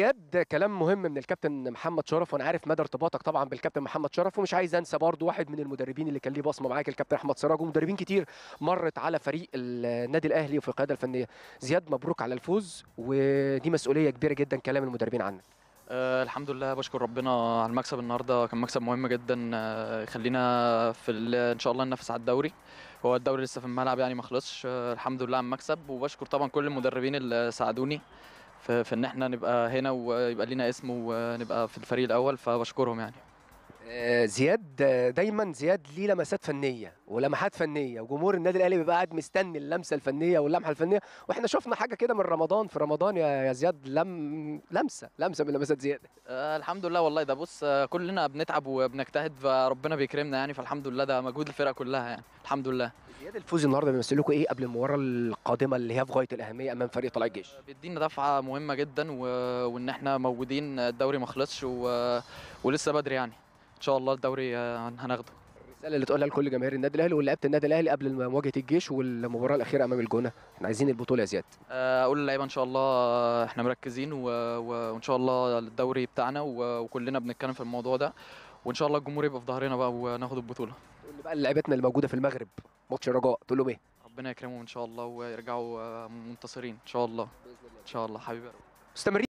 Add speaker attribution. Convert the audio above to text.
Speaker 1: زياد كلام مهم من الكابتن محمد شرف وانا عارف مدى ارتباطك طبعا بالكابتن محمد شرف ومش عايز انسى برضو واحد من المدربين اللي كان ليه بصمه معاك الكابتن احمد سراج ومدربين كتير مرت على فريق النادي الاهلي وفي القياده الفنيه زياد مبروك على الفوز ودي مسؤوليه كبيره جدا كلام المدربين عنك
Speaker 2: أه الحمد لله بشكر ربنا على المكسب النهارده كان مكسب مهم جدا أه يخلينا في ال- ان شاء الله ننافس على الدوري هو الدوري لسه في الملعب يعني ما خلصش أه الحمد لله على المكسب وبشكر طبعا كل المدربين اللي ساعدوني في, في ان احنا نبقى هنا ويبقى لينا اسم ونبقى في الفريق الاول فبشكرهم يعني
Speaker 1: آه، زياد آه، دايما زياد ليه لمسات فنيه ولمحات فنيه وجمهور النادي الاهلي بيبقى قاعد مستني اللمسه الفنيه واللمحه الفنيه واحنا شفنا حاجه كده من رمضان في رمضان يا يا زياد لم لمسه لمسه من لمسات زياد
Speaker 2: أه الحمد لله والله ده بص أه كلنا بنتعب وبنجتهد فربنا بيكرمنا يعني فالحمد لله ده مجهود الفرقه كلها يعني الحمد لله
Speaker 1: زياد الفوز النهارده بيمثل لكم ايه قبل المباراه القادمه اللي هي في غايه الاهميه امام فريق طلائع الجيش
Speaker 2: بيدينا دفعة مهمة جدا و... وإن إحنا موجودين الدوري ما خلصش و... ولسه بدري يعني إن شاء الله الدوري آه، هناخده
Speaker 1: الرساله اللي تقولها لكل جماهير النادي الاهلي ولعيبه النادي الاهلي قبل مواجهه الجيش والمباراه الاخيره امام الجونه احنا عايزين البطوله يا زياد
Speaker 2: آه، أقول للعيبة إن شاء الله آه، إحنا مركزين و... و... وإن شاء الله الدوري بتاعنا و... وكلنا بنتكلم في الموضوع ده وإن شاء الله الجمهور يبقى في ظهرنا بقى وناخد البطولة
Speaker 1: تقول لي بقى لعيبتنا اللي موجوده في المغرب ماتش الرجاء تقول لهم ايه
Speaker 2: ربنا يكرمهم إن شاء الله ويرجعوا آه، منتصرين إن شاء الله إن شاء الله حبيبي يا رب.
Speaker 1: مستمرين